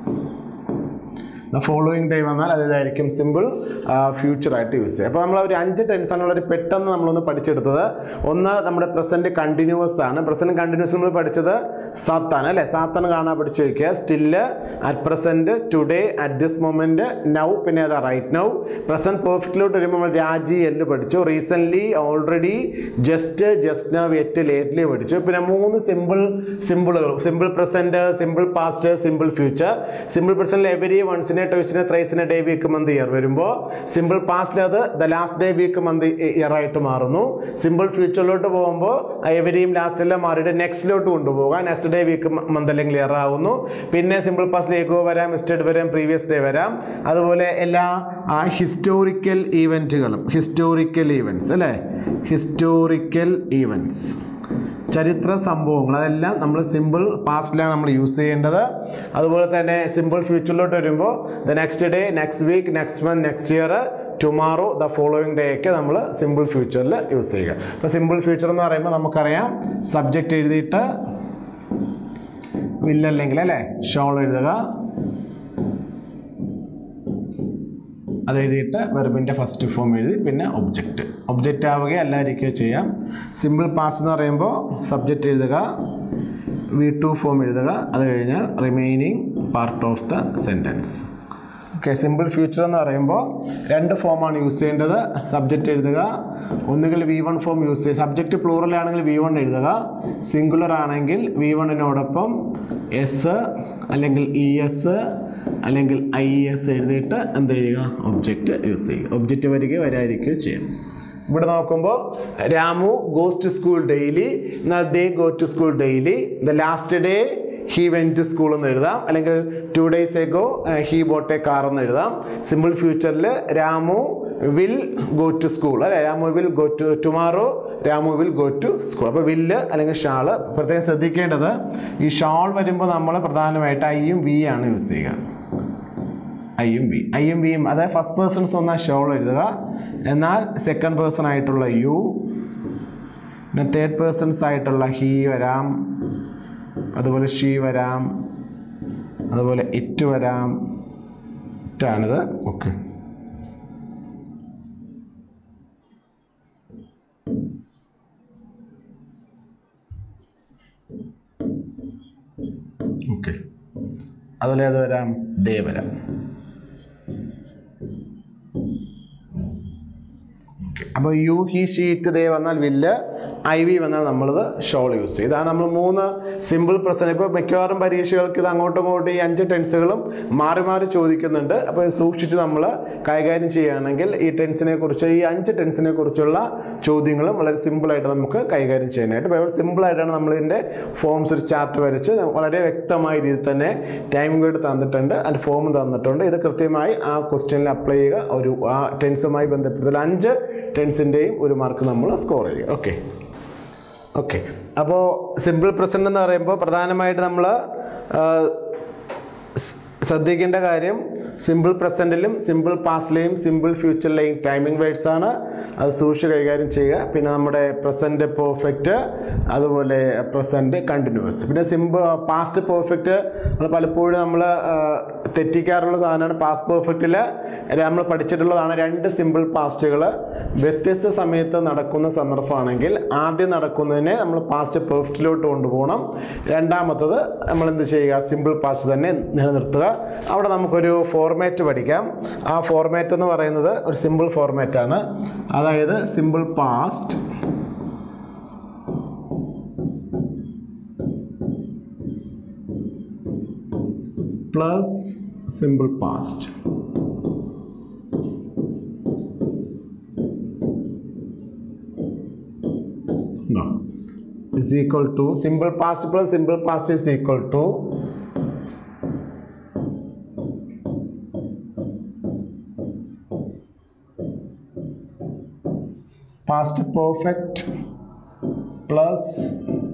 Speaker 2: the following day വന്നാൽ അത് ഇതായിരിക്കും സിമ്പിൾ ഫ്യൂച്ചറായിട്ട് യൂസ് ചെയ്യുക അപ്പോൾ നമ്മൾ ഒരു അഞ്ച് ടെൻസാണുള്ളൊരു പെട്ടെന്ന് നമ്മളൊന്ന് പഠിച്ചെടുത്തത് ഒന്ന് നമ്മുടെ പ്രസൻറ്റ് കണ്ടിന്യൂസ് ആണ് പ്രസൻറ്റ് കണ്ടിന്യൂസ് നമ്മൾ പഠിച്ചത് സാത്താണ് അല്ലേ സാത്താണ് കാണാൻ പഠിച്ചു വയ്ക്കുക still at present today at this moment now പിന്നെ അതാ റൈറ്റ് നൗ പ്രസൻറ്റ് പെർഫെക്റ്റിലോട്ട് വരുമ്പോൾ നമ്മൾ രാജി എല്ല് പഠിച്ചു recently already just just now yet lately പഠിച്ചു പിന്നെ മൂന്ന് സിമ്പിൾ സിമ്പിളുകൾ simple present simple past simple future simple പ്രസൻറ്റിൽ എവരി വൺസിനെ ടോയ്സിനെ ത്രൈസിനെ ഡേ വീക്ക് മന്ത് ഇയർ വരുമ്പോൾ സിമ്പിൾ പാസ്റ്റിൽ അത് the last day week month year ആയിട്ട് മാറുന്നു സിമ്പിൾ ഫ്യൂച്ചറിലോട്ട് പോകുമ്പോൾ എവരിയും ലാസ്റ്റ് എല്ലാം മാറിയിട്ട് നെക്സ്റ്റിലോട്ട് കൊണ്ടുപോകുക നെക്സ്റ്റ് ഡേ വീക്ക് മന്ത് അല്ലെങ്കിൽ ഇയർ ആവുന്നു പിന്നെ സിമ്പിൾ പാസ്റ്റിൽ ഏകോ വരാം എസ്റ്റേഡ് വരാം പ്രീവിയസ് ഡേ വരാം അതുപോലെ എല്ലാ ഹിസ്റ്റോറിക്കൽ ഈവൻറ്റുകളും ഹിസ്റ്റോറിക്കൽ ഈവൻറ്റ്സ് അല്ലേ ഹിസ്റ്റോറിക്കൽ ഈവൻറ്റ്സ് ചരിത്ര സംഭവങ്ങൾ അതെല്ലാം നമ്മൾ സിമ്പിൾ പാസ്റ്റിലാണ് നമ്മൾ യൂസ് ചെയ്യേണ്ടത് അതുപോലെ തന്നെ സിമ്പിൾ ഫ്യൂച്ചറിലോട്ട് വരുമ്പോൾ the next day next week next month next year tomorrow the following day ഒക്കെ നമ്മൾ സിമ്പിൾ ഫ്യൂച്ചറിൽ യൂസ് ചെയ്യുക അപ്പോൾ സിമ്പിൾ ഫ്യൂച്ചർ എന്ന് പറയുമ്പോൾ നമുക്കറിയാം സബ്ജക്റ്റ് എഴുതിയിട്ട് വില്ലല്ലെങ്കിൽ അല്ലേ ഷോൾ എഴുതുക അത് എഴുതിയിട്ട് വെർബിൻ്റെ ഫസ്റ്റ് ഫോം എഴുതി പിന്നെ ഒബ്ജക്റ്റ് ഒബ്ജക്റ്റ് ആവുകയോ അല്ലായിരിക്കുകയോ ചെയ്യാം സിമ്പിൾ പാസ് എന്ന് പറയുമ്പോൾ സബ്ജക്റ്റ് എഴുതുക വി ടു ഫോം എഴുതുക അത് കഴിഞ്ഞാൽ remaining part of the sentence okay simple future എന്ന് പറയുമ്പോൾ രണ്ട് ഫോമാണ് യൂസ് ചെയ്യേണ്ടത് സബ്ജക്റ്റ് എഴുതുക ഒന്നുകിൽ വി വൺ ഫോം യൂസ് ചെയ്യുക സബ്ജക്റ്റ് പ്ലൂറൽ ആണെങ്കിൽ വി വൺ എഴുതുക സിംഗുലർ ആണെങ്കിൽ വി വണ്ണിനോടൊപ്പം എസ് അല്ലെങ്കിൽ ഇ എസ് അല്ലെങ്കിൽ ഐ എസ് എഴുതിയിട്ട് എന്ത് ചെയ്യുക ഒബ്ജക്റ്റ് യൂസ് ചെയ്യുക ഒബ്ജക്റ്റ് വരികയോ വരാതിരിക്കുകയോ ചെയ്യും ഇവിടെ നോക്കുമ്പോൾ Ramu goes to school daily എന്നാൽ they go to school daily the last day he went to school എന്ന് എഴുതാം അല്ലെങ്കിൽ two days ago he bought a car എന്ന് എഴുതാം സിമ്പിൾ ഫ്യൂച്ചറിൽ Ramu will go to school അല്ലെ Ramu will go to tomorrow Ramu will go to school അപ്പോൾ will അല്ലെങ്കിൽ shawl പ്രത്യേകം ശ്രദ്ധിക്കേണ്ടത് ഈ ഷാൾ വരുമ്പോൾ നമ്മൾ പ്രധാനമായിട്ട് ഐയും വി ആണ് യൂസ് ചെയ്യുക ഐയും വി ഐയും വിയും അതായത് ഫസ്റ്റ് പേഴ്സൺസ് വന്നാൽ ഷോൾ എഴുതുക എന്നാൽ സെക്കൻഡ് പേഴ്സൺ ആയിട്ടുള്ള യു പിന്നെ തേർഡ് പേഴ്സൺസ് ആയിട്ടുള്ള ഹി വരാം അതുപോലെ ഷീ വരാം അതുപോലെ ഇറ്റ് വരാം ഇറ്റാണിത് ഓക്കെ ഓക്കെ അതുപോലെ അത് വരാം ദേ വരാം അപ്പോൾ യു ഹി ഷീറ്റ് ദേ വന്നാൽ വില്ല് ഐ വി വന്നാൽ നമ്മളത് ഷോൾ യൂസ് ചെയ്യും ഇതാണ് നമ്മൾ മൂന്ന് സിമ്പിൾ പ്രസന്റ് ഇപ്പോൾ മിക്കവാറും പരീക്ഷകൾക്ക് ഇത് അങ്ങോട്ടും ഇങ്ങോട്ടും ഈ അഞ്ച് ടെൻസുകളും മാറി മാറി ചോദിക്കുന്നുണ്ട് അപ്പോൾ ഇത് സൂക്ഷിച്ച് നമ്മൾ കൈകാര്യം ചെയ്യുകയാണെങ്കിൽ ഈ ടെൻസിനെ കുറിച്ച് ഈ അഞ്ച് ടെൻസിനെ കുറിച്ചുള്ള ചോദ്യങ്ങളും വളരെ സിമ്പിളായിട്ട് നമുക്ക് കൈകാര്യം ചെയ്യാനായിട്ട് അപ്പോൾ സിമ്പിളായിട്ടാണ് നമ്മളിതിൻ്റെ ഫോംസ് ഒരു ചാർട്ട് വരച്ച് വളരെ വ്യക്തമായ രീതിയിൽ തന്നെ ടൈം ഗൈഡ് തന്നിട്ടുണ്ട് അതിൻ്റെ ഫോം തന്നിട്ടുണ്ട് ഇത് കൃത്യമായി ആ ക്വസ്റ്റ്യനിൽ അപ്ലൈ ചെയ്യുക ഒരു ആ ടെൻസുമായി ബന്ധപ്പെട്ടതിൽ അഞ്ച് ടെൻസിൻ്റെയും ഒരു മാർക്ക് നമ്മൾ സ്കോർ ചെയ്യുക ഓക്കെ ഓക്കെ അപ്പോൾ സിമ്പിൾ പ്രസൻറ്റ് എന്ന് പറയുമ്പോൾ പ്രധാനമായിട്ട് നമ്മൾ ശ്രദ്ധിക്കേണ്ട കാര്യം സിമ്പിൾ പ്രസൻറ്റിലും സിമ്പിൾ പാസ്റ്റിലെയും സിമ്പിൾ ഫ്യൂച്ചറിലെയും ടൈമിംഗ് വേർഡ്സ് ആണ് അത് സൂക്ഷിച്ച് കൈകാര്യം ചെയ്യുക പിന്നെ നമ്മുടെ പ്രസൻറ്റ് പെർഫെക്റ്റ് അതുപോലെ പ്രസൻറ്റ് കണ്ടിന്യൂസ് പിന്നെ സിമ്പിൾ പാസ്റ്റ് പെർഫെക്റ്റ് നമ്മൾ പലപ്പോഴും നമ്മൾ തെറ്റിക്കാറുള്ള സാധനമാണ് പാസ്റ്റ് പെർഫെക്റ്റിൽ നമ്മൾ പഠിച്ചിട്ടുള്ളതാണ് രണ്ട് സിമ്പിൾ പാസ്റ്റുകൾ വ്യത്യസ്ത സമയത്ത് നടക്കുന്ന സന്ദർഭമാണെങ്കിൽ ആദ്യം നടക്കുന്നതിനെ നമ്മൾ പാസ്റ്റ് പെർഫെക്റ്റിലോട്ട് കൊണ്ടുപോകണം രണ്ടാമത്തത് നമ്മൾ എന്ത് ചെയ്യുക സിമ്പിൾ പാസ്റ്റ് തന്നെ നിലനിർത്തുക അവിടെ നമുക്കൊരു ഫോർമാറ്റ് പഠിക്കാം ആ ഫോർമാറ്റ് എന്ന് പറയുന്നത് ഒരു സിമ്പിൾ ഫോർമാറ്റ് ആണ് അതായത് simple past plus simple past no is equal to simple past plus simple past is equal to past perfect plus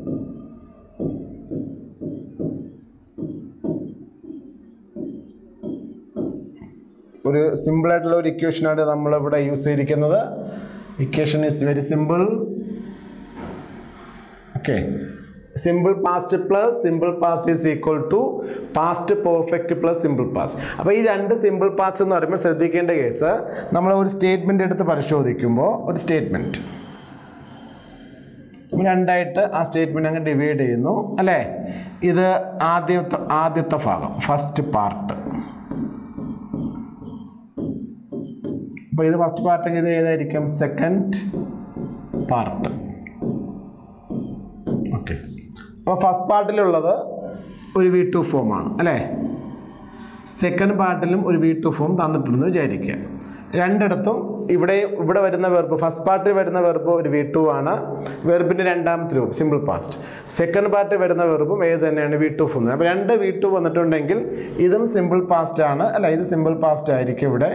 Speaker 2: ഒരു സിമ്പിൾ ആയിട്ടുള്ള ഒരു ഇക്വേഷനാണ് നമ്മളിവിടെ യൂസ് ചെയ്തിരിക്കുന്നത് equation is very simple okay simple past plus simple past is equal to past perfect plus simple past അപ്പോൾ ഈ രണ്ട് simple past എന്ന് പറയുമ്പോൾ ശ്രദ്ധിക്കേണ്ട കേസ് നമ്മൾ ഒരു സ്റ്റേറ്റ്മെൻ്റ് എടുത്ത് പരിശോധിക്കുമ്പോൾ ഒരു സ്റ്റേറ്റ്മെൻറ്റ് രണ്ടായിട്ട് ആ സ്റ്റേറ്റ്മെൻറ്റ് അങ്ങ് ഡിവൈഡ് ചെയ്യുന്നു അല്ലേ ഇത് ആദ്യത്തെ ആദ്യത്തെ ഭാഗം ഫസ്റ്റ് പാർട്ട് അപ്പോൾ ഇത് ഫസ്റ്റ് പാർട്ട് ഇത് ഏതായിരിക്കും സെക്കൻഡ് പാർട്ട് ഓക്കെ അപ്പോൾ ഫസ്റ്റ് പാർട്ടിലുള്ളത് ഒരു വി ടു ഫോമാണ് അല്ലേ സെക്കൻഡ് പാർട്ടിലും ഒരു വി ടു ഫോം തന്നിട്ടുണ്ടെന്ന് വിചാരിക്കുക രണ്ടിടത്തും ഇവിടെ ഇവിടെ വരുന്ന വെർബ് ഫസ്റ്റ് പാർട്ടിൽ വരുന്ന വെർബ് ഒരു വി ടു ആണ് വെർബിൻ്റെ രണ്ടാമത്തെ രൂപം സിമ്പിൾ പാസ്റ്റ് സെക്കൻഡ് പാർട്ടിൽ വരുന്ന വെർബും ഏത് തന്നെയാണ് വി ടു ഫോം അപ്പോൾ രണ്ട് വി ടു വന്നിട്ടുണ്ടെങ്കിൽ ഇതും സിമ്പിൾ പാസ്റ്റ് ആണ് അല്ല ഇത് സിമ്പിൾ പാസ്റ്റ് ആയിരിക്കും ഇവിടെ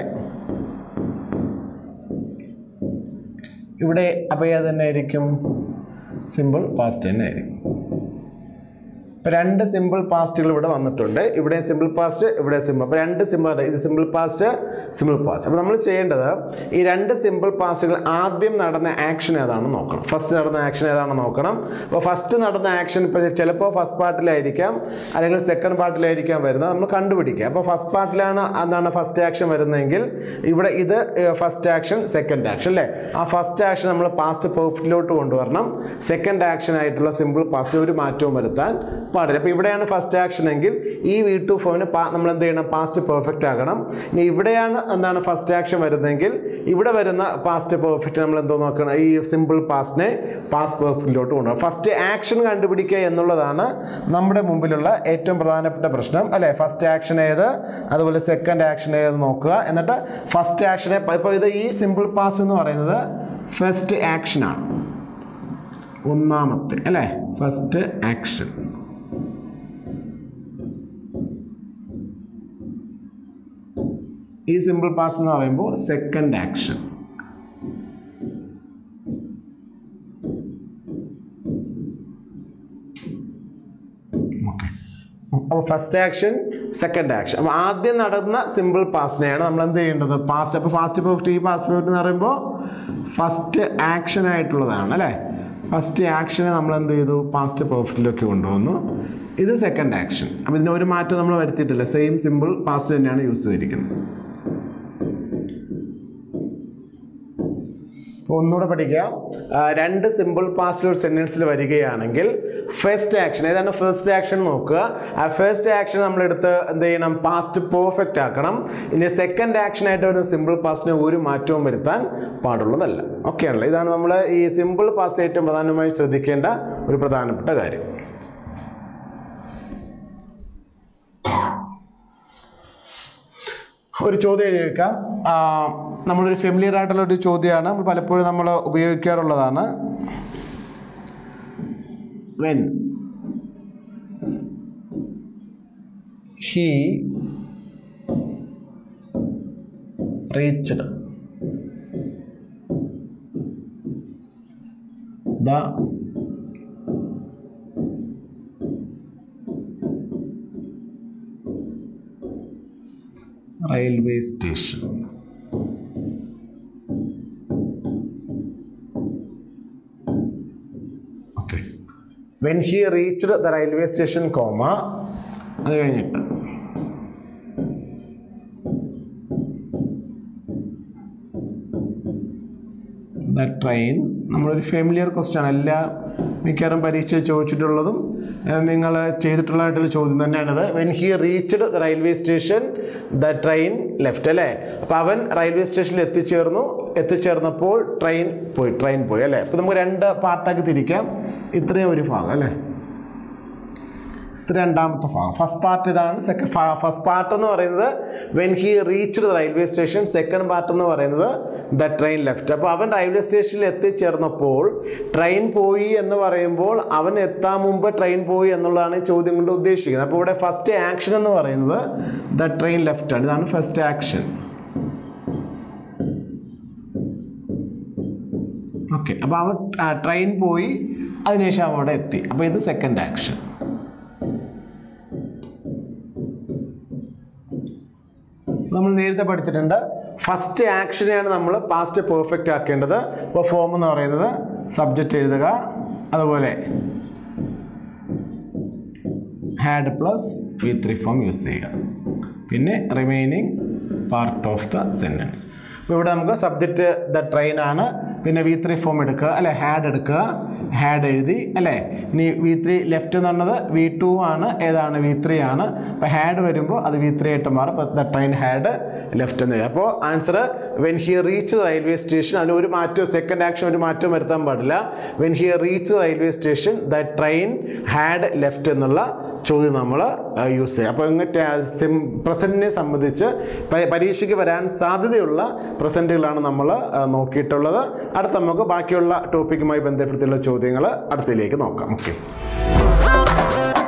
Speaker 2: ഇവിടെ അപ്പോൾ ഏത് തന്നെ ആയിരിക്കും സിമ്പിൾ പാസ്റ്റ് തന്നെ ആയിരിക്കും ഇപ്പം രണ്ട് സിമ്പിൾ പാസ്റ്റുകൾ ഇവിടെ വന്നിട്ടുണ്ട് ഇവിടെ സിമ്പിൾ പാസ്റ്റ് ഇവിടെ സിമ്പിൾ അപ്പോൾ രണ്ട് സിമ്പിൾ ഇത് സിമ്പിൾ പാസ്റ്റ് സിമ്പിൾ പാസ്റ്റ് അപ്പോൾ നമ്മൾ ചെയ്യേണ്ടത് ഈ രണ്ട് സിമ്പിൾ പാസ്റ്റുകൾ ആദ്യം നടന്ന ആക്ഷൻ ഏതാണെന്ന് നോക്കണം ഫസ്റ്റ് നടന്ന ആക്ഷൻ ഏതാണെന്ന് നോക്കണം അപ്പോൾ ഫസ്റ്റ് നടന്ന ആക്ഷൻ ഇപ്പോൾ ചിലപ്പോൾ ഫസ്റ്റ് പാർട്ടിലായിരിക്കാം അല്ലെങ്കിൽ സെക്കൻഡ് പാർട്ടിലായിരിക്കാം വരുന്നത് നമ്മൾ കണ്ടുപിടിക്കുക അപ്പോൾ ഫസ്റ്റ് പാർട്ടിലാണ് എന്താണ് ഫസ്റ്റ് ആക്ഷൻ വരുന്നതെങ്കിൽ ഇവിടെ ഇത് ഫസ്റ്റ് ആക്ഷൻ സെക്കൻഡ് ആക്ഷൻ അല്ലേ ആ ഫസ്റ്റ് ആക്ഷൻ നമ്മൾ പാസ്റ്റ് പെർഫെക്റ്റിലോട്ട് കൊണ്ടുവരണം സെക്കൻഡ് ആക്ഷൻ ആയിട്ടുള്ള സിമ്പിൾ പാസ്റ്റ് ഒരു മാറ്റവും വരുത്താൻ പാടില്ല അപ്പോൾ ഇവിടെയാണ് ഫസ്റ്റ് ആക്ഷൻ എങ്കിൽ ഈ വി ടു ഫോമിന് നമ്മൾ എന്ത് ചെയ്യണം പാസ്റ്റ് പെർഫെക്റ്റ് ആകണം ഇനി ഇവിടെയാണ് എന്താണ് ഫസ്റ്റ് ആക്ഷൻ വരുന്നതെങ്കിൽ ഇവിടെ വരുന്ന പാസ്റ്റ് പെർഫെക്റ്റ് നമ്മൾ എന്തോ നോക്കണം ഈ സിമ്പിൾ പാസ്റ്റിനെ പാസ്റ്റ് പെർഫെക്റ്റിലോട്ട് കൊണ്ടുപോകണം ഫസ്റ്റ് ആക്ഷൻ കണ്ടുപിടിക്കുക എന്നുള്ളതാണ് നമ്മുടെ മുമ്പിലുള്ള ഏറ്റവും പ്രധാനപ്പെട്ട പ്രശ്നം അല്ലേ ഫസ്റ്റ് ആക്ഷൻ ഏത് അതുപോലെ സെക്കൻഡ് ആക്ഷൻ ഏത് നോക്കുക എന്നിട്ട് ഫസ്റ്റ് ആക്ഷനെ ഇപ്പോൾ ഇത് ഈ സിമ്പിൾ പാസ് എന്ന് പറയുന്നത് ഫസ്റ്റ് ആക്ഷനാണ് ഒന്നാമത്തെ അല്ലേ ഫസ്റ്റ് ആക്ഷൻ ഈ സിമ്പിൾ പാസ് എന്ന് പറയുമ്പോൾ സെക്കൻഡ് ആക്ഷൻ ഓക്കെ അപ്പോൾ ഫസ്റ്റ് ആക്ഷൻ സെക്കൻഡ് ആക്ഷൻ അപ്പോൾ ആദ്യം നടന്ന സിമ്പിൾ പാസ്റ്റിനെയാണ് നമ്മൾ എന്ത് ചെയ്യേണ്ടത് പാസ്റ്റ് അപ്പോൾ ഫാസ്റ്റ് പെർഫെക്റ്റ് ഈ പാസ്റ്റ് പെർഫെക്റ്റ് എന്ന് പറയുമ്പോൾ ഫസ്റ്റ് ആക്ഷൻ ആയിട്ടുള്ളതാണ് അല്ലേ ഫസ്റ്റ് ആക്ഷനെ നമ്മൾ എന്ത് ചെയ്തു പാസ്റ്റ് പെർഫെക്റ്റിലേക്ക് കൊണ്ടുവന്നു ഇത് സെക്കൻഡ് ആക്ഷൻ അപ്പോൾ ഇതിന് ഒരു മാറ്റം നമ്മൾ വരുത്തിയിട്ടില്ല സെയിം സിമ്പിൾ പാസ്റ്റ് തന്നെയാണ് യൂസ് ചെയ്തിരിക്കുന്നത് അപ്പോൾ ഒന്നുകൂടെ പഠിക്കാം ആ, രണ്ട് സിമ്പിൾ പാസ്റ്റ് ഒരു സെൻറ്റൻസിൽ വരികയാണെങ്കിൽ ഫസ്റ്റ് ആക്ഷൻ ഏതാണ് ഫസ്റ്റ് ആക്ഷൻ നോക്കുക ആ ഫസ്റ്റ് ആക്ഷൻ നമ്മളെടുത്ത് എന്ത് ചെയ്യണം പാസ്റ്റ് പെർഫെക്റ്റ് ആക്കണം ഇനി സെക്കൻഡ് ആക്ഷൻ ആയിട്ട് വരുന്ന സിമ്പിൾ പാസ്റ്റിന് ഒരു മാറ്റവും വരുത്താൻ പാടുള്ളതല്ല ഓക്കെ ആണല്ലോ ഇതാണ് നമ്മൾ ഈ സിമ്പിൾ പാസ്റ്റിൽ ഏറ്റവും പ്രധാനമായി ശ്രദ്ധിക്കേണ്ട ഒരു പ്രധാനപ്പെട്ട കാര്യം ഒരു ചോദ്യം എഴുതി വെക്കാം ആ, നമ്മളൊരു ഫെമിലിയർ ആയിട്ടുള്ള ഒരു ചോദ്യമാണ് നമ്മൾ പലപ്പോഴും നമ്മൾ ഉപയോഗിക്കാറുള്ളതാണ് when he reached the railway station. Okay. When he reached the railway station, comma, അത് കഴിഞ്ഞിട്ട് ദ ട്രെയിൻ നമ്മളൊരു ഫെമിലിയർ ക്വസ്റ്റ്യൻ ആണ് എല്ലാ മിക്കവാറും പരീക്ഷ ചോദിച്ചിട്ടുള്ളതും നിങ്ങൾ ചെയ്തിട്ടുള്ളതായിട്ടുള്ള ചോദ്യം തന്നെയാണിത് when he reached the railway station the train left അല്ലേ അപ്പോൾ അവൻ റെയിൽവേ സ്റ്റേഷനിൽ എത്തിച്ചേർന്നു എത്തിച്ചേർന്നപ്പോൾ ട്രെയിൻ പോയി ട്രെയിൻ പോയി അല്ലേ അപ്പോൾ നമുക്ക് രണ്ട് പാർട്ടാക്കി തിരിക്കാം ഇത്രയും ഒരു ഭാഗം അല്ലേ ഇത് രണ്ടാമത്തെ ഭാഗം ഫസ്റ്റ് പാർട്ട് ഇതാണ് സെക്കൻഡ് ഫസ്റ്റ് പാർട്ട് എന്ന് പറയുന്നത് when he reached railway station second part എന്ന് പറയുന്നത് ദ ട്രെയിൻ ലെഫ്റ്റ് അപ്പോൾ അവൻ റെയിൽവേ സ്റ്റേഷനിൽ എത്തിച്ചേർന്നപ്പോൾ ട്രെയിൻ പോയി എന്ന് പറയുമ്പോൾ അവൻ എത്താൻ മുമ്പ് ട്രെയിൻ പോയി എന്നുള്ളതാണ് ഈ ചോദ്യം കൊണ്ട് ഉദ്ദേശിക്കുന്നത് അപ്പോൾ ഇവിടെ ഫസ്റ്റ് ആക്ഷൻ എന്ന് പറയുന്നത് ദ ട്രെയിൻ ലെഫ്റ്റ് ആണ് ഇതാണ് ഫസ്റ്റ് ആക്ഷൻ ഓക്കെ അപ്പോൾ അവൻ ട്രെയിൻ പോയി അതിനുശേഷം അവൻ അവിടെ എത്തി അപ്പോൾ ഇത് സെക്കൻഡ് ആക്ഷൻ നമ്മൾ നേരത്തെ പഠിച്ചിട്ടുണ്ട് ഫസ്റ്റ് ആക്ഷനെയാണ് നമ്മൾ പാസ്റ്റ് പെർഫെക്റ്റ് ആക്കേണ്ടത് അപ്പോൾ ഫോം എന്ന് പറയുന്നത് സബ്ജക്റ്റ് എഴുതുക അതുപോലെ had plus V three form use ചെയ്യുക പിന്നെ remaining part of the sentence അപ്പോൾ ഇവിടെ നമുക്ക് സബ്ജക്റ്റ് ദ ട്രെയിൻ ആണ് പിന്നെ വി ത്രീ ഫോം എടുക്കുക അല്ലെ ഹാഡ് എടുക്കുക ഹാഡ് എഴുതി അല്ലേ ഇനി വി ത്രീ ലെഫ്റ്റ് എന്ന് പറഞ്ഞത് വി ടു ആണ് ഏതാണ് വി ത്രീ ആണ് അപ്പോൾ ഹാഡ് വരുമ്പോൾ അത് വി ത്രീ ആയിട്ട് മാറും അപ്പോൾ ദ ട്രെയിൻ ഹാഡ് ലെഫ്റ്റ് എന്ന് എഴുതി അപ്പോൾ answer when he reach railway station അതിന് ഒരു മാറ്റവും സെക്കൻഡ് ആക്ഷൻ ഒരു മാറ്റവും വരുത്താൻ പാടില്ല when he reach railway station the train had left എന്നുള്ള ചോദ്യം നമ്മൾ യൂസ് ചെയ്യുക അപ്പോൾ ഇങ്ങോട്ട് സിം പ്രസൻറ്റിനെ സംബന്ധിച്ച് പ- പരീക്ഷയ്ക്ക് വരാൻ സാധ്യതയുള്ള പ്രസൻറ്റുകളാണ് നമ്മൾ നോക്കിയിട്ടുള്ളത് അടുത്ത നമുക്ക് ബാക്കിയുള്ള ടോപ്പിക്കുമായി ബന്ധപ്പെടുത്തിയുള്ള ചോദ്യങ്ങൾ അടുത്തതിലേക്ക് നോക്കാം ഓക്കെ